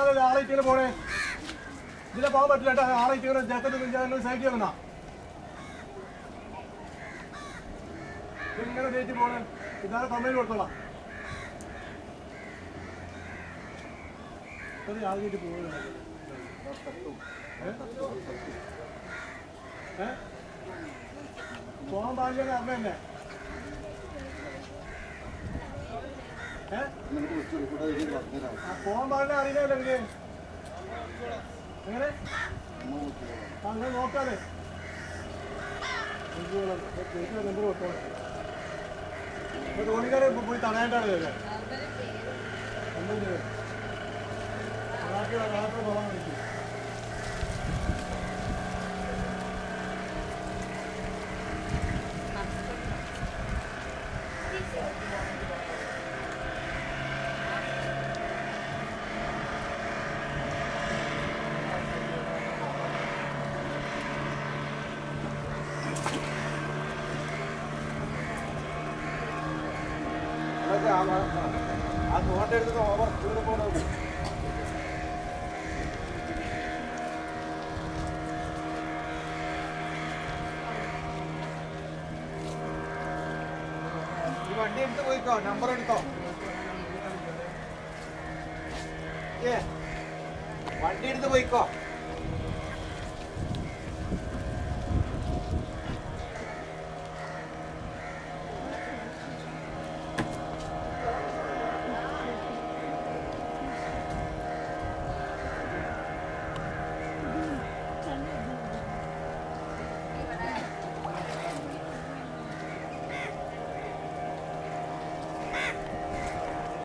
ഇതാണ് ആളെ ഇട്ടിങ്ങനെ പോണേ ഇതിലെ പോകാൻ പറ്റില്ല കേട്ടോ ആളെ ഇട്ടിങ്ങനെ ജാക്കറ്റ് സൈക്കിൾ വന്നാ ഇങ്ങനെ ഡേറ്റ് പോണേ ഇതാണ് കമ്പനി കൊടുത്തോളാം ഇത് ആദ്യമായിട്ട് പോകുന്നത് ഏ പോകാൻ പാടില്ല അമ്മ തന്നെ ഏ ആ, പോകാൻ പാടില്ല അറിയില്ലല്ലോ എനിക്ക് എങ്ങനെ ആ അങ്ങനെ നോക്കാതെ തോണിക്കാരെ പോയി തടയാണ്ടാണ് ഇതൊക്കെ എന്തെങ്കിലും നാട്ടിൽ നാട്ടിൽ പോകാൻ വേണ്ടി ആ തോട്ടെ എടുത്ത് ഓവർ സ്പീഡ് പോകണം ഈ വണ്ടി എടുത്ത് പോയിക്കോ നമ്പർ എടുത്തോ ഏ വണ്ടി എടുത്ത് പോയിക്കോ